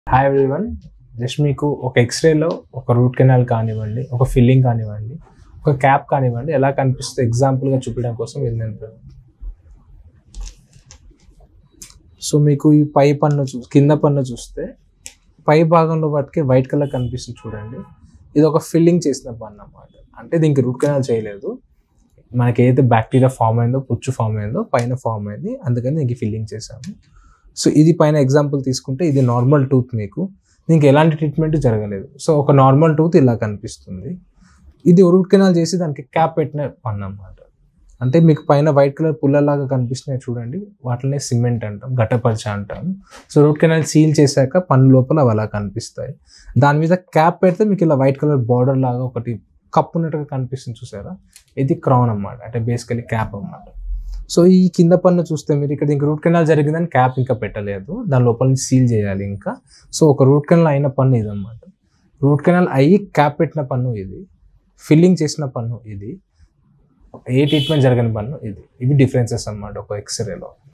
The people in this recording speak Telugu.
హాయ్ ఎవ్రీవన్ జస్ట్ మీకు ఒక ఎక్స్రేలో ఒక రూట్ కెనాల్ కానివ్వండి ఒక ఫిల్లింగ్ కానివ్వండి ఒక క్యాప్ కానివ్వండి ఎలా కనిపిస్తుంది ఎగ్జాంపుల్గా చూపించడం కోసం ఇది నేను సో మీకు ఈ పై పన్ను చూ కింద పన్ను చూస్తే పై భాగంలో వాటికి వైట్ కలర్ కనిపిస్తుంది చూడండి ఇది ఒక ఫిల్లింగ్ చేసిన పన్ను అన్నమాట అంటే దీనికి రూట్ కెనాల్ చేయలేదు మనకి ఏదైతే బ్యాక్టీరియా ఫామ్ అయిందో పుచ్చు ఫామ్ అయిందో పైన ఫామ్ అయింది అందుకని దీనికి ఫిల్లింగ్ చేశాము సో ఇది పైన ఎగ్జాంపుల్ తీసుకుంటే ఇది నార్మల్ టూత్ మీకు దీనికి ఎలాంటి ట్రీట్మెంట్ జరగలేదు సో ఒక నార్మల్ టూత్ ఇలా కనిపిస్తుంది ఇది రూట్ కెనాల్ చేసి దానికి క్యాప్ పెట్టిన పన్ను అన్నమాట అంటే మీకు పైన వైట్ కలర్ పుల్లలాగా కనిపిస్తున్నాయి చూడండి వాటినే సిమెంట్ అంటాం గట్టపరిచ అంటాం సో రూట్ కెనాల్ సీల్ చేశాక పన్ను లోపల అవి అలా కనిపిస్తాయి దాని మీద క్యాప్ పెడితే మీకు ఇలా వైట్ కలర్ బార్డర్ లాగా ఒకటి కప్పు ఉన్నట్టుగా కనిపిస్తుంది చూసారా ఇది క్రౌన్ అన్నమాట అంటే బేసికలీ క్యాప్ అన్నమాట సో ఈ కింద పన్ను చూస్తే మీరు ఇక్కడ ఇంక రూట్ కెనాల్ జరిగిందని క్యాప్ ఇంకా పెట్టలేదు దాని లోపల నుంచి సీల్ చేయాలి ఇంకా సో ఒక రూట్ కెనాల్ అయిన పన్ను ఇది అన్నమాట రూట్ కెనాల్ అయ్యి క్యాప్ పెట్టిన పన్ను ఇది ఫిల్లింగ్ చేసిన పన్ను ఇది ఏ ట్రీట్మెంట్ జరగని పన్ను ఇది ఇవి డిఫరెన్సెస్ అన్నమాట ఒక ఎక్స్రేలో